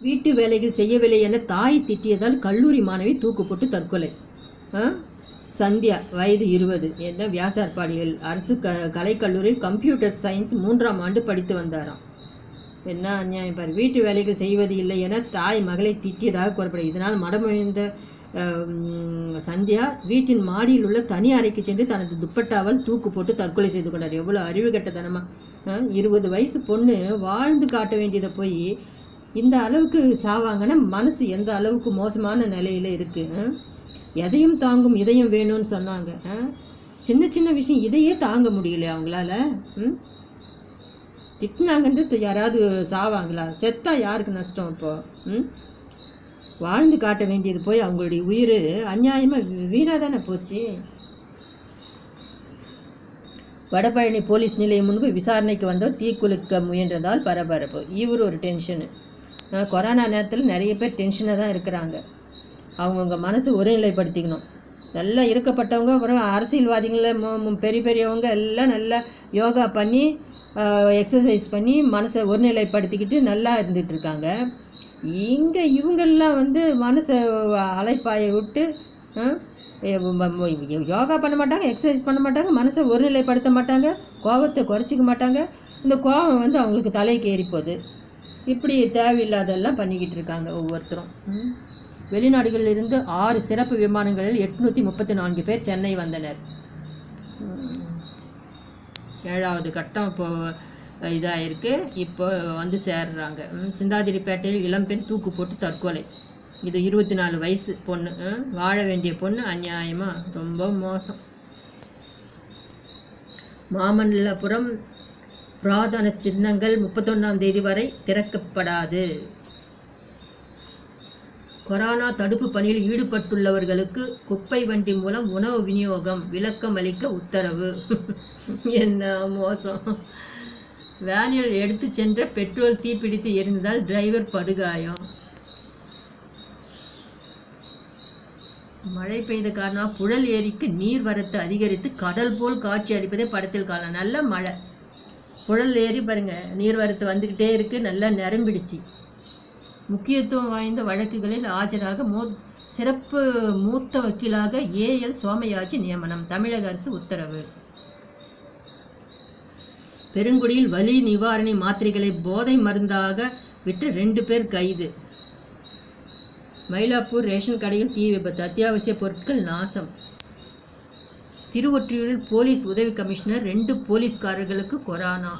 வீட்டு வேலைகள் செய்யவில்லை என தாய் திட்டியதால் கல்லூரி மாணவி தூக்கு போட்டு தற்கொலை ஆ? சந்தியா வயது இருபது என்ன வியாசார்பாடிகள் அரசு க கலைக்கல்லூரியில் கம்ப்யூட்டர் சயின்ஸ் மூன்றாம் ஆண்டு படித்து வந்தாராம் என்ன அநியாயம் பாரு வீட்டு வேலைகள் செய்வது இல்லை என தாய் மகளை திட்டியதாக கூறப்படுது இதனால் மடமுயர்ந்த அம், சந்தியா வீட்டின் மாடியில் உள்ள தனி அறைக்கு சென்று தனது துப்பட்டாவால் தூக்கு போட்டு தற்கொலை செய்து கொண்டார் எவ்வளோ அறிவு கெட்டத்தனமா ஆ, இருபது வயசு பொண்ணு வாழ்ந்து காட்ட வேண்டியதை போய் இந்த அளவுக்கு சாவாங்கன்னா மனசு எந்த அளவுக்கு மோசமான நிலையில இருக்கு ஆ? எதையும் தாங்கும் இதயம் வேணும்னு சொன்னாங்க ஆ? சின்ன சின்ன விஷயம் இதையே தாங்க முடியல அவங்களால ம் திட்டினாங்கன்றது யாராவது சாவாங்களா செத்தா யாருக்கு நஷ்டம் இப்போ ம் வாழ்ந்து காட்ட வேண்டியது போய் அவங்களுடைய உயிர் அநியாயமாக வீணாக தானே போச்சு வடபழனி போலீஸ் நிலையம் முன்பு விசாரணைக்கு வந்தவர் தீக்குளிக்க முயன்றதால் பரபரப்பு இவர் ஒரு டென்ஷனு அஹ் கொரோனா நேரத்தில் நிறைய பேர் டென்ஷனாக தான் இருக்கிறாங்க அவங்கவுங்க மனசு ஒருநிலைப்படுத்திக்கணும் நல்லா இருக்கப்பட்டவங்க அப்புறம் அரசியல்வாதிகள மு- மு- பெரிய பெரியவங்க எல்லாம் நல்லா யோகா பண்ணி எக்ஸசைஸ் பண்ணி மனசை ஒருநிலைப்படுத்திக்கிட்டு நல்லா இருந்துட்டு இருக்காங்க இங்கே இவங்கெல்லாம் வந்து மனசை அலைப்பாய விட்டு அஹ், எ- ம- ம- யோகா பண்ண மாட்டாங்க எக்ஸசைஸ் பண்ண மாட்டாங்க மனசை ஒருநிலைப்படுத்த மாட்டாங்க கோபத்தை குறைச்சிக்க மாட்டாங்க இந்த கோபம் வந்து அவங்களுக்கு தலைக்கு ஏறி போகுது இப்படி தேவையில்லாதெல்லாம் பண்ணிக்கிட்டு இருக்காங்க ஒவ்வொருத்தரும் ம். வெளிநாடுகளில் இருந்து ஆறு சிறப்பு விமானங்களில் எட்நூற்றி முப்பத்தி நான்கு பேர் சென்னை வந்தனர் ம். ஏழாவது கட்டம் இப்போ இதாக இருக்கு இப்போ வந்து சேர்றாங்க ம், சிந்தாதிரிப்பேட்டையில் இளம்பெண் தூக்கு போட்டு தற்கொலை இது இருபத்தி நாலு வயசு பொண்ணு ம், வாழ வேண்டிய பொண்ணு அநியாயமா ரொம்ப மோசம் மாமல்லபுரம் புராதன சின்னங்கள் முப்பத்தொன்னாம் தேதி வரை திறக்கப்படாது கொரோனா தடுப்பு பணியில் ஈடுபட்டுள்ளவர்களுக்கு குப்பை வண்டி மூலம் உணவு விநியோகம் விளக்கம் அளிக்க உத்தரவு என்ன மோசம் வேனில் எடுத்து சென்ற பெட்ரோல் தீப்பிடித்து எரிந்ததால் டிரைவர் படுகாயம் மழை பெய்த காரணமாக புழல் ஏரிக்கு நீர் வரத்து அதிகரித்து கடல் போல் காட்சி அளிப்பதை படத்தில் காணலாம் நல்ல மழை புழல் ஏரி பாருங்க நீர் வரத்து வந்துக்கிட்டே இருக்கு நல்லா நிரம்பிடுச்சு முக்கியத்துவம் வாய்ந்த வழக்குகளில் ஆஜராக மூ சிறப்பு மூத்த வக்கீலாக ஏஎல் சோமயாஜி நியமனம் தமிழக அரசு உத்தரவு பெருங்குடியில் வலி நிவாரணி மாத்திரைகளை போதை மருந்தாக விற்று ரெண்டு பேர் கைது மயிலாப்பூர் ரேஷன் கடையில் தீ விபத்து அத்தியாவசிய பொருட்கள் நாசம் திருவொற்றியூரில் போலீஸ் உதவி கமிஷனர் ரெண்டு போலீஸ்காரர்களுக்கு கொரோனா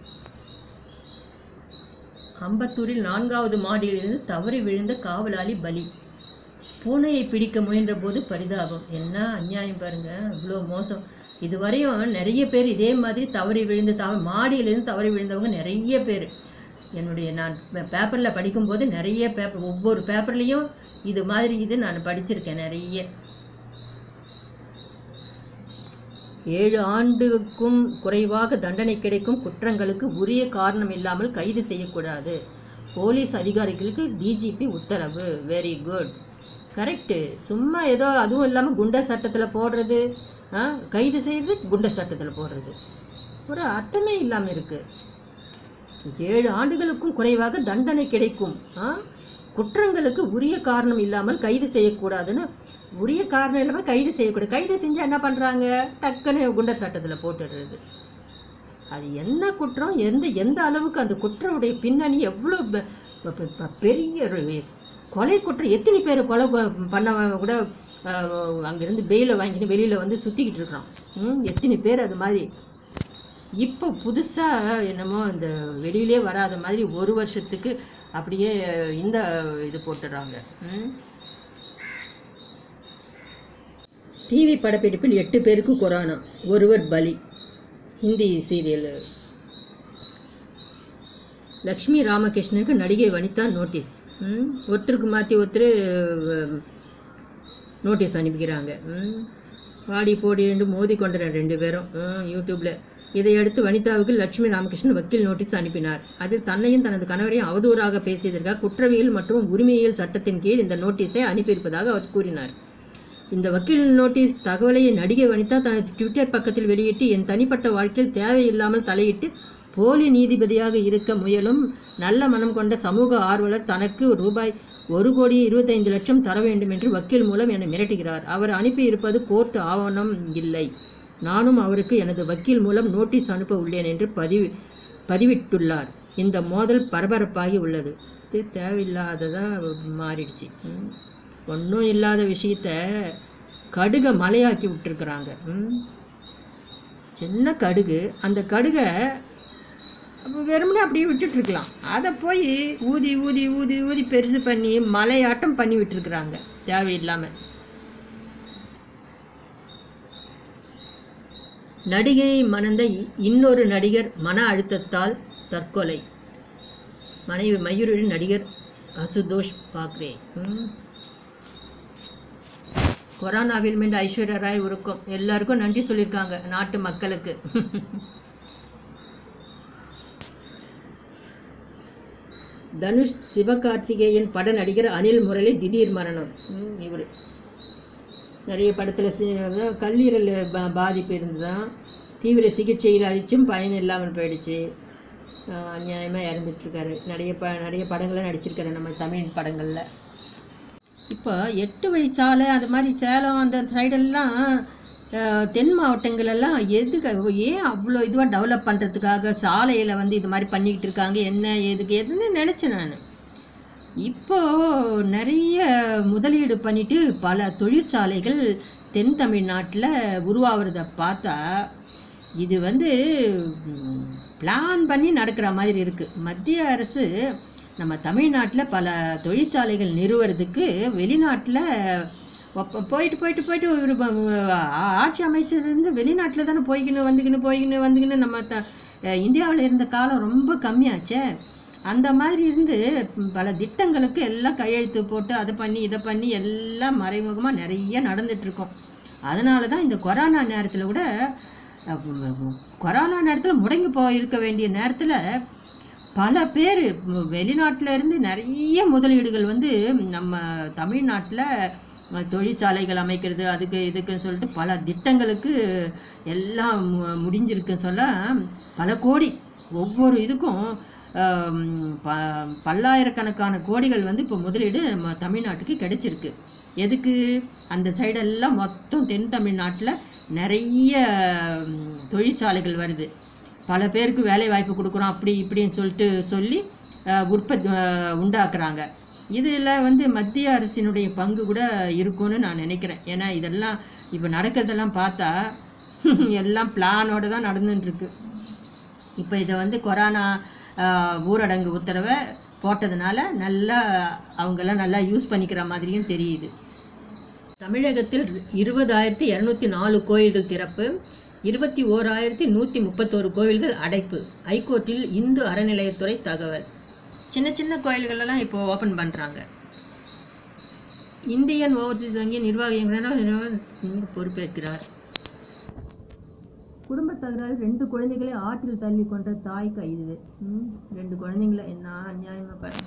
அம்பத்தூரில் நான்காவது மாடியிலிருந்து தவறி விழுந்த காவலாளி பலி பூனையை பிடிக்க முயன்ற போது பரிதாபம் என்ன அநியாயம் பாருங்க இவ்வளோ மோசம் இதுவரையும் நிறைய பேர் இதே மாதிரி தவறி விழுந்து தவ மாடியிலிருந்து தவறி விழுந்தவங்க நிறைய பேர் என்னுடைய நான் பேப்பரில் படிக்கும்போது நிறைய பேப்பர் ஒவ்வொரு பேப்பர்லேயும் இது மாதிரி இது நான் படிச்சிருக்கேன் நிறைய ஏழு ஆண்டுக்கும் குறைவாக தண்டனை கிடைக்கும் குற்றங்களுக்கு உரிய காரணம் இல்லாமல் கைது செய்யக்கூடாது போலீஸ் அதிகாரிகளுக்கு டிஜிபி உத்தரவு வெரி குட் கரெக்டு சும்மா ஏதோ அதுவும் இல்லாமல் குண்டர் சட்டத்தில் போடுறது ஆ, கைது செய்யறது குண்டர் சட்டத்தில் போடுறது ஒரு அர்த்தமே இல்லாமல் இருக்கு ஏழு ஆண்டுகளுக்கும் குறைவாக தண்டனை கிடைக்கும் ஆ? குற்றங்களுக்கு உரிய காரணம் இல்லாமல் கைது செய்யக்கூடாதுன்னு உரிய காரணம் இல்லாமல் கைது செய்யக்கூடாது கைது செஞ்சால் என்ன பண்ணுறாங்க டக்குன்னு குண்டர் சட்டத்தில் போட்டுடுறது அது என்ன குற்றம் எந்த எந்த அளவுக்கு அந்த குற்றமுடைய பின்னணி எவ்வளோ பெ- பெ- பெ- பெ- பெரிய ஒரு கொலை குற்றம் எத்தனை பேர் கொலை கொ- பண்ணவன் கூட அஹ், அங்கிருந்து பெயிலை வாங்கிட்டு வெளியில் வந்து சுற்றிக்கிட்டு இருக்கிறான் ம், எத்தனை பேர் அது மாதிரி இப்போ புதுசாக என்னமோ இந்த வெளியிலே வராத மாதிரி ஒரு வருஷத்துக்கு அப்படியே இந்த இது போட்டுடுறாங்க ம் டிவி படப்பிடிப்பில் எட்டு பேருக்கு கொரோனா ஒருவர் பலி ஹிந்தி சீரியல் லக்ஷ்மி ராமகிருஷ்ணனுக்கு நடிகை வனிதா நோட்டீஸ் ம், ஒருத்தருக்கு மாற்றி ஒருத்தர் நோட்டீஸ் அனுப்பிக்கிறாங்க ம், வாடி போடி என்று மோதி கொண்ட ரெண்டு பேரும் ம், யூடியூப்ல இதையடுத்து வனிதாவுக்கு லட்சுமி ராமகிருஷ்ணன் வக்கீல் நோட்டீஸ் அனுப்பினார் அதில் தன்னையும் தனது கணவரையும் அவதூறாக பேசியதற்காக குற்றவியல் மற்றும் உரிமையியல் சட்டத்தின் கீழ் இந்த நோட்டீஸை அனுப்பியிருப்பதாக அவர் கூறினார் இந்த வக்கீல் நோட்டீஸ் தகவலை நடிகை வனிதா தனது ட்விட்டர் பக்கத்தில் வெளியிட்டு என் தனிப்பட்ட வாழ்க்கையில் தேவையில்லாமல் தலையிட்டு போலி நீதிபதியாக இருக்க முயலும் நல்ல மனம் கொண்ட சமூக ஆர்வலர் தனக்கு ரூபாய் ஒரு கோடி இருபத்தைந்து லட்சம் தர வேண்டும் என்று வக்கீல் மூலம் என்னை மிரட்டுகிறார் அவர் அனுப்பியிருப்பது கோர்ட் ஆவணம் இல்லை நானும் அவருக்கு எனது வக்கீல் மூலம் நோட்டீஸ் அனுப்ப உள்ளேன் என்று பதிவு பதிவிட்டுள்ளார் இந்த மோதல் பரபரப்பாகி உள்ளது இது தேவையில்லாததாக மாறிடுச்சு ம். ஒன்றும் இல்லாத விஷயத்த கடுகை மலையாக்கி விட்டுருக்குறாங்க ம். சின்ன கடுகு அந்த கடுகை அப்போ வெறுமனே அப்படியே விட்டுட்டு இருக்கலாம் அதை போய் ஊதி ஊதி ஊதி ஊதி பெருசு பண்ணி மலையாட்டம் பண்ணி விட்டுருக்குறாங்க தேவையில்லாமல் நடிகையை மணந்த இ- இன்னொரு நடிகர் மன அழுத்தத்தால் தற்கொலை மனைவி மயூரின் நடிகர் அசுதோஷ் பாக்ரே ம். கொரோனாவில் மீண்டும் ஐஸ்வர்யா ராய் உருக்கம் எல்லாருக்கும் நன்றி சொல்லியிருக்காங்க நாட்டு மக்களுக்கு தனுஷ் சிவகார்த்திகேயன் பட நடிகர் அனில் முரளி திடீர் மரணம் இவர் நிறைய படத்தில் கல்லீரல் பா- பாதிப்பு இருந்துதான் தீவிர சிகிச்சையில் அழிச்சும் பயன் இல்லாமல் போயிடுச்சு ஆஹ் அநியாயமாக இறந்துட்டுருக்காரு நிறைய ப நிறைய படங்கள்லாம் நடிச்சிருக்காரு நம்ம தமிழ் படங்களில் இப்போ எட்டு வழிச்சாலை அது மாதிரி சேலம் அந்த சைடெல்லாம் அஹ், தென் மாவட்டங்களெல்லாம் எதுக்கு ஏன் அவ்வளோ இதுவாக டெவலப் பண்ணுறதுக்காக சாலையில் வந்து இது மாதிரி பண்ணிக்கிட்டு இருக்காங்க என்ன எதுக்கு எதுன்னு நினச்சேன் நான் இப்போ நிறைய முதலீடு பண்ணிட்டு பல தொழிற்சாலைகள் தென் தமிழ்நாட்டில் உருவாகிறத பார்த்தா இது வந்து பிளான் பண்ணி நடக்கிற மாதிரி இருக்குது மத்திய அரசு நம்ம தமிழ்நாட்டில் பல தொழிற்சாலைகள் நிறுவுறதுக்கு வெளிநாட்டில் போயிட்டு போயிட்டு போயிட்டு ஒரு ப- ஆ- ஆட்சி அமைச்சர்லேருந்து வெளிநாட்டில் தானே போய்க்கின்னு வந்துக்கின்னு போய்க்கின்னு வந்துக்கின்னு நம்ம த இந்தியாவில் இருந்த காலம் ரொம்ப கம்மியாச்சே அந்த மாதிரி இருந்து பல திட்டங்களுக்கு எல்லாம் கையெழுத்து போட்டு அதை பண்ணி இதை பண்ணி எல்லாம் மறைமுகமாக நிறைய நடந்துட்டு இருக்கோம் அதனால தான் இந்த கொரோனா நேரத்தில் கூட அஹ், கொரோனா நேரத்தில் முடங்கி போயிருக்க வேண்டிய நேரத்தில் பல பேர் வெளிநாட்டில் இருந்து நிறைய முதலீடுகள் வந்து நம்ம தமிழ்நாட்டில் தொழிற்சாலைகள் அமைக்கிறது அதுக்கு இதுக்குன்னு சொல்லிட்டு பல திட்டங்களுக்கு எல்லாம் மு- முடிஞ்சிருக்குன்னு சொல்ல பல கோடி ஒவ்வொரு இதுக்கும் ஆம், ப பல்லாயிரக்கணக்கான கோடிகள் வந்து இப்போ முதலீடு நம்ம தமிழ்நாட்டுக்கு கிடைச்சிருக்கு எதுக்கு அந்த சைடெல்லாம் மொத்தம் தென் தமிழ்நாட்டில் நிறைய ம், தொழிற்சாலைகள் வருது பல பேருக்கு வேலை வாய்ப்பு கொடுக்குறோம் அப்படி இப்படின்னு சொல்லிட்டு சொல்லி அஹ், உற்பத்தி அஹ், உண்டாக்குறாங்க இதில் வந்து மத்திய அரசினுடைய பங்கு கூட இருக்கும்னு நான் நினைக்கிறேன் ஏன்னா இதெல்லாம் இப்போ நடக்கிறதெல்லாம் பார்த்தா எல்லாம் பிளானோட தான் நடந்துட்டு இருக்கு இப்போ இதை வந்து கொரோனா ஆஹ், ஊரடங்கு உத்தரவை போட்டதுனால நல்லா அவங்கெல்லாம் நல்லா யூஸ் பண்ணிக்கிற மாதிரியும் தெரியுது தமிழகத்தில் இருபதாயிரத்தி இரநூத்தி நாலு கோயில்கள் திறப்பு இருபத்தி ஓராயிரத்தி நூற்றி முப்பத்தோரு கோவில்கள் அடைப்பு ஹைகோர்ட்டில் இந்து அறநிலையத்துறை தகவல் சின்ன சின்ன கோயில்களெல்லாம் இப்போ ஓப்பன் பண்ணுறாங்க இந்தியன் ஓவர்சீஸ் வங்கி நிர்வாகி இயக்குனர் பொறுப்பேற்கிறார் குடும்ப தகராறு ரெண்டு குழந்தைகளை ஆற்றில் தள்ளி கொன்ற தாய் கைது ம், ரெண்டு குழந்தைங்கள என்ன அநியாயமா பாருங்க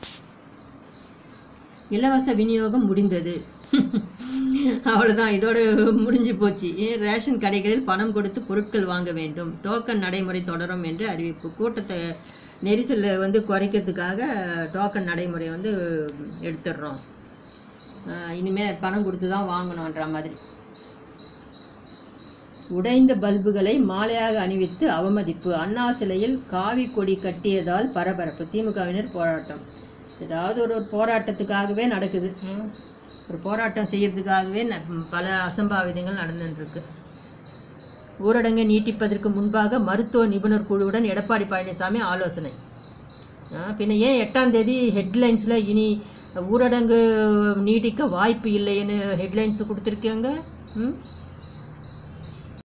இலவச விநியோகம் முடிந்தது அவ்வளோதான் இதோட முடிஞ்சு போச்சு ஏன் ரேஷன் கடைகளில் பணம் கொடுத்து பொருட்கள் வாங்க வேண்டும் டோக்கன் நடைமுறை தொடரும் என்று அறிவிப்பு கூட்டத்தை நெரிசலை வந்து குறைக்கிறதுக்காக டோக்கன் நடைமுறை வந்து எடுத்துடுறோம் ஆஹ் இனிமே பணம் கொடுத்து தான் வாங்கணுன்ற மாதிரி உடைந்த பல்புகளை மாலையாக அணிவித்து அவமதிப்பு அண்ணா சிலையில் காவி கொடி கட்டியதால் பரபரப்பு திமுகவினர் போராட்டம் ஏதாவது ஒரு ஒரு போராட்டத்துக்காகவே நடக்குது ம். ஒரு போராட்டம் செய்யறதுக்காகவே ந- பல அசம்பாவிதங்கள் நடந்துட்டு இருக்கு ஊரடங்கை நீட்டிப்பதற்கு முன்பாக மருத்துவ நிபுணர் குழுவுடன் எடப்பாடி பழனிசாமி ஆலோசனை ஆ, பின்ன ஏன் எட்டாம் தேதி ஹெட்லைன்ஸில் இனி ஊரடங்கு நீடிக்க வாய்ப்பு இல்லைன்னு ஹெட்லைன்ஸ் கொடுத்துருக்கீங்க ம்